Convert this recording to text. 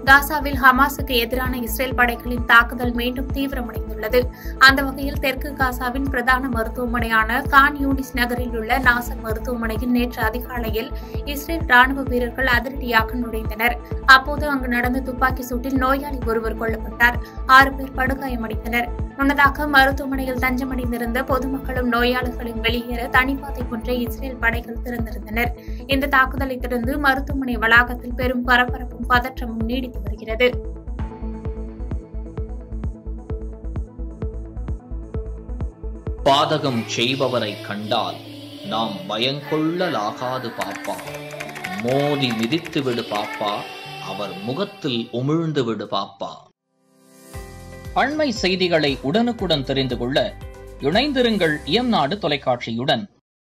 காசாவில் ஹமாஸுக்கு எதிரான இஸ்ரேல் படைகளின் தாக்குதல் மீண்டும் தீவிரமடைந்துள்ளது அந்த வகையில் தெற்கு காசாவின் பிரதான மருத்துவமனையான கான் யூனிஸ் நகரில் உள்ள நாசர் மருத்துவமனையில் நேற்று அதிகாலையில் இஸ்ரேல் ராணுவ வீரர்கள் அதிரடியாக நுழைந்தனர் அப்போது அங்கு நடந்த துப்பாக்கி சூட்டில் நோயாளி ஒருவர் கொல்லப்பட்டார் ஆறு பேர் படுகாயமடைந்தனர் முன்னதாக மருத்துவமனையில் தஞ்சமடைந்திருந்த பொதுமக்களும் நோயாளர்களும் வெளியேற தனிப்பாதை ஒன்றை இஸ்ரேல் படைகள் திறந்திருந்தனர் இந்த தாக்குதலை தொடர்ந்து மருத்துவமனை வளாகத்தில் பெரும் பரபரப்பும் பதற்றமும் நீடித்து வருகிறது பாதகம் செய்பவரை கண்டால் நாம் பயங்கொள்ளலாகாது பாப்பா மோதி மிதித்து விடு பாப்பா அவர் முகத்தில் உமிழ்ந்து விடு பாப்பா அண்மை செய்திகளை உடனுக்குடன் தெரிந்து கொள்ள இணைந்திருங்கள் இயம்நாடு தொலைக்காட்சியுடன்